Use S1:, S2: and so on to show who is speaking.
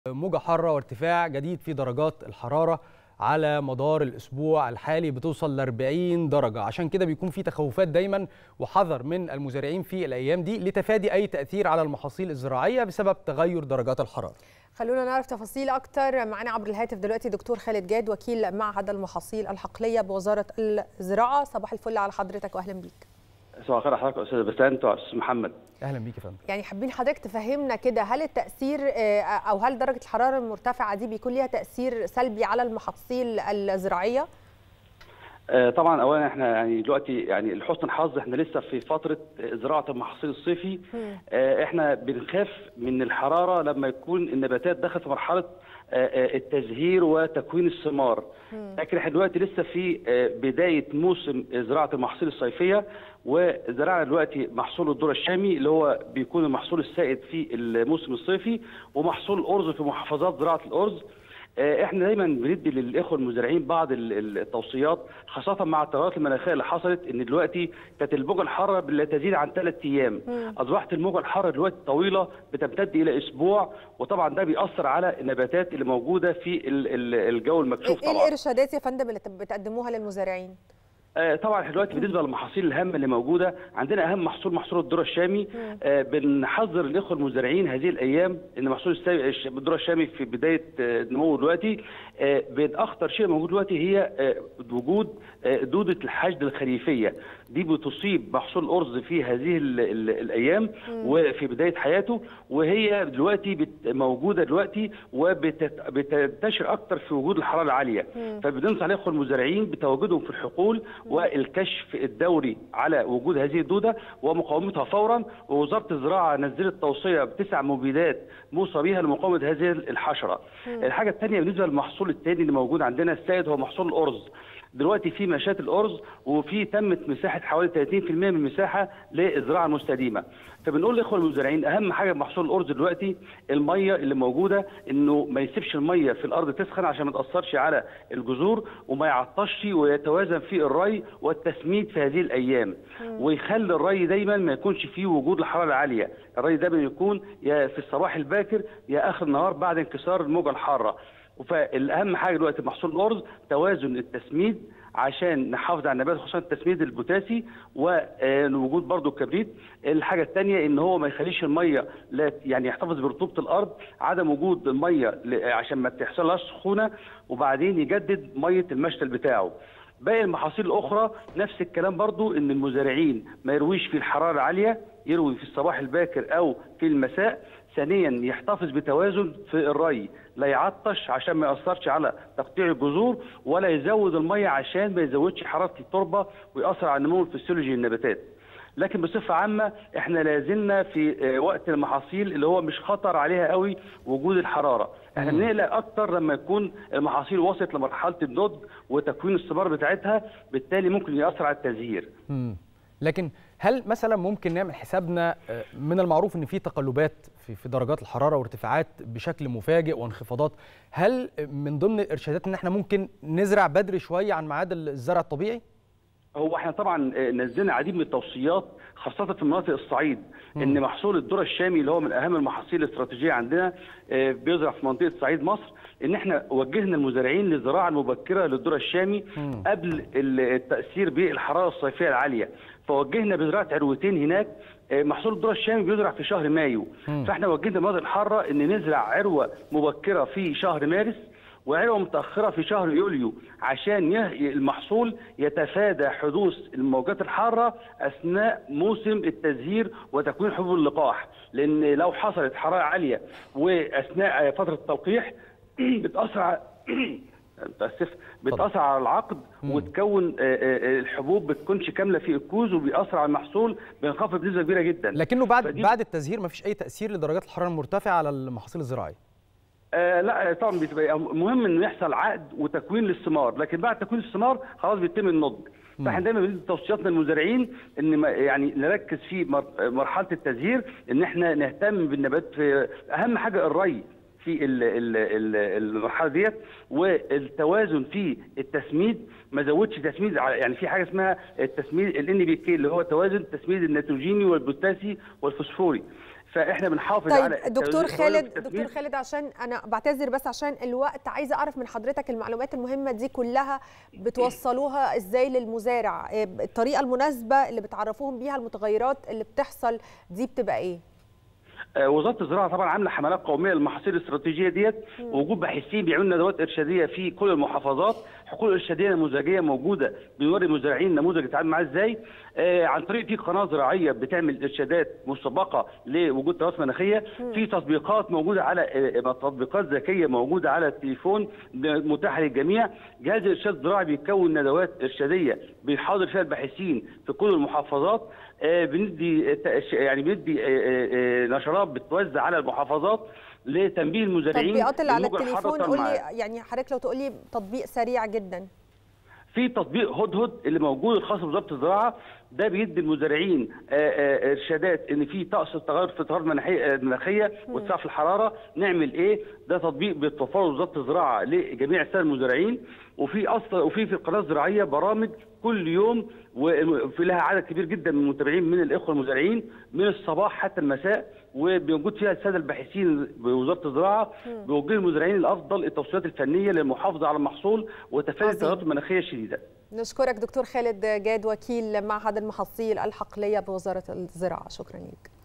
S1: موجة حارة وارتفاع جديد في درجات الحرارة على مدار الأسبوع الحالي بتوصل ل 40 درجة عشان كده بيكون في تخوفات دايما وحذر من المزارعين في الأيام دي لتفادي أي تأثير على المحاصيل الزراعية بسبب تغير درجات الحرارة
S2: خلونا نعرف تفاصيل أكتر معنا عبر الهاتف دلوقتي دكتور خالد جاد وكيل معهد المحاصيل الحقلية بوزارة الزراعة صباح الفل على حضرتك وأهلا بيك
S3: صباح الخير حضرتك يا استاذ بسنت واستاذ محمد
S1: أهلا بيك يا فندم
S2: يعني حابين حضرتك تفهمنا كده هل التأثير أو هل درجة الحرارة المرتفعة دي بيكون ليها تأثير سلبي على المحاصيل الزراعية؟
S3: طبعا اولا احنا يعني دلوقتي يعني لحسن الحظ احنا لسه في فتره زراعه المحاصيل الصيفي احنا بنخاف من الحراره لما يكون النباتات دخلت في مرحله التزهير وتكوين الثمار لكن احنا دلوقتي لسه في بدايه موسم زراعه المحاصيل الصيفيه وزرعنا دلوقتي محصول الذره الشامي اللي هو بيكون المحصول السائد في الموسم الصيفي ومحصول الارز في محافظات زراعه الارز احنا دايما بندي للاخوه المزارعين بعض التوصيات خاصه مع التغيرات المناخيه اللي حصلت ان دلوقتي كانت الموجه الحاره لا تزيد عن ثلاث ايام اصبحت الموجه الحاره دلوقتي طويله بتمتد الى اسبوع وطبعا ده بيأثر على النباتات اللي موجوده في الجو المكشوف طبعا
S2: ايه الارشادات يا فندم اللي بتقدموها للمزارعين؟
S3: آه طبعا احنا دلوقتي بالنسبه للمحاصيل الهامه اللي موجوده عندنا اهم محصول محصول الذره الشامي آه بنحذر الاخوه المزارعين هذه الايام ان محصول الذره الشامي في بدايه آه نموه دلوقتي آه اخطر شيء موجود دلوقتي هي آه وجود آه دوده الحشد الخريفيه دي بتصيب محصول الارز في هذه ال ال الايام وفي بدايه حياته وهي دلوقتي موجوده دلوقتي وبتنتشر اكتر في وجود الحراره العاليه فبننصح الاخوه المزارعين بتواجدهم في الحقول والكشف الدوري على وجود هذه الدوده ومقاومتها فورا ووزاره الزراعه نزلت توصيه بتسع مبيدات موصى بها لمقاومه هذه الحشره. الحاجه الثانيه بالنسبه للمحصول الثاني اللي موجود عندنا السائد هو محصول الارز. دلوقتي في مشات الارز وفي تمت مساحه حوالي 30% من المساحه للزراعه المستديمه فبنقول للاخوه المزارعين اهم حاجه بمحصول الارز دلوقتي الميه اللي موجوده انه ما يسيبش الميه في الارض تسخن عشان ما تاثرش على الجذور وما يعطش ويتوازن في الري والتسميد في هذه الايام ويخلي الري دايما ما يكونش فيه وجود الحراره العاليه الري دايما يكون يا في الصباح الباكر يا اخر النهار بعد انكسار الموجه الحاره فالاهم حاجه دلوقتي محصول الارز توازن التسميد عشان نحافظ على النبات خصوصا التسميد البوتاسي ووجود برضو الكبريت الحاجه الثانيه ان هو ما يخليش الميه لا يعني يحتفظ برطوبه الارض عدم وجود الميه عشان ما تحصلهاش سخونه وبعدين يجدد ميه المشتل بتاعه باقي المحاصيل الاخرى نفس الكلام برضو ان المزارعين ما يرويش في الحراره العاليه يروي في الصباح الباكر او في المساء ثانيا يحتفظ بتوازن في الري لا يعطش عشان ما ياثرش على تقطيع الجذور ولا يزود الميه عشان ما يزودش حراره التربه وياثر على النمو الفسيولوجي للنباتات لكن بصفه عامه احنا لازلنا في وقت المحاصيل اللي هو مش خطر عليها قوي وجود الحراره احنا بنقلق اكتر لما يكون المحاصيل وصلت لمرحله النضج وتكوين الثمار بتاعتها بالتالي ممكن ياثر على التزهير
S1: مم. لكن هل مثلا ممكن نعمل حسابنا من المعروف ان في تقلبات في في درجات الحراره وارتفاعات بشكل مفاجئ وانخفاضات هل من ضمن الارشادات ان احنا ممكن نزرع بدري شويه عن ميعاد الزرع الطبيعي
S3: هو احنا طبعا نزلنا عديد من التوصيات خاصه في مناطق الصعيد م. ان محصول الذره الشامي اللي هو من اهم المحاصيل الاستراتيجيه عندنا بيزرع في منطقه صعيد مصر ان احنا وجهنا المزارعين للزراعه المبكره للذره الشامي م. قبل التاثير بالحراره الصيفيه العاليه فوجهنا بزراعه عروتين هناك محصول الذره الشامي بيزرع في شهر مايو م. فاحنا وجهنا المناطق الحاره ان نزرع عروه مبكره في شهر مارس وعروه متاخره في شهر يوليو عشان المحصول يتفادى حدوث الموجات الحاره اثناء موسم التزهير وتكوين حبوب اللقاح لان لو حصلت حراره عاليه واثناء فتره التلقيح بتاثر متاسف بتاثر على العقد وتكون الحبوب بتكونش كامله في الكوز وبيأثر على المحصول بينخفض بنسبه كبيره جدا
S1: لكنه بعد بعد التزهير ما فيش اي تاثير لدرجات الحراره المرتفعه على المحاصيل الزراعيه
S3: آه لا طبعا بتبقى مهم انه يحصل عقد وتكوين للثمار لكن بعد تكوين الثمار خلاص بيتم النضج فاحنا دايما بندي توصياتنا للمزارعين ان يعني نركز في مرحله التزهير ان احنا نهتم بالنبات في اهم حاجه الري في المرحله ديت والتوازن في التسميد ما زودش تسميد يعني في حاجه اسمها التسميد الان بي كي اللي هو توازن التسميد النيتروجيني والبوتاسي والفوسفوري فاحنا بنحافظ
S2: طيب
S3: على
S2: دكتور
S3: التوازن
S2: خالد
S3: في التسميد.
S2: دكتور خالد عشان انا بعتذر بس عشان الوقت عايزه اعرف من حضرتك المعلومات المهمه دي كلها بتوصلوها ازاي للمزارع إيه الطريقه المناسبه اللي بتعرفوهم بيها المتغيرات اللي بتحصل دي بتبقى ايه
S3: آه، وزاره الزراعه طبعا عامله حملات قوميه للمحاصيل الاستراتيجيه ديت وجود باحثين بيعملوا ندوات ارشاديه في كل المحافظات حقول ارشاديه نموذجيه موجوده بنوري المزارعين نموذج يتعامل معاه ازاي آه، عن طريق في قناه زراعيه بتعمل ارشادات مسبقه لوجود تراث مناخيه في تطبيقات موجوده على آه، تطبيقات ذكيه موجوده على التليفون متاحه للجميع جهاز الارشاد الزراعي بيكون ندوات ارشاديه بيحاضر فيها الباحثين في كل المحافظات آه، بندي تأش- يعني بندي آه، آه، آه، نشرات بتوزع على المحافظات لتنبيه المزارعين
S2: التطبيقات اللي على
S3: الموجة الحارة
S2: التليفون
S3: والطعم
S2: قول لي
S3: معاه.
S2: يعني حضرتك لو تقول لي تطبيق سريع جدا
S3: في تطبيق هدهد اللي موجود الخاص بوزاره الزراعه ده بيدي المزارعين آه، آه، ارشادات ان في طقس التغير في التغيرات المناخيه المناخيه وارتفاع في الحراره نعمل ايه ده تطبيق بتوفره وزاره الزراعه لجميع الساده المزارعين وفي اصلا وفي في القناه الزراعيه برامج كل يوم وفي لها عدد كبير جدا من المتابعين من الاخوه المزارعين من الصباح حتى المساء وبيوجد فيها الساده الباحثين بوزاره الزراعه بيوجهوا المزارعين الافضل التوصيات الفنيه للمحافظه على المحصول وتفادي
S2: عظيم.
S3: التغيرات المناخيه الشديده
S2: نشكرك دكتور خالد جاد وكيل معهد المحاصيل الحقليه بوزاره الزراعه شكرا لك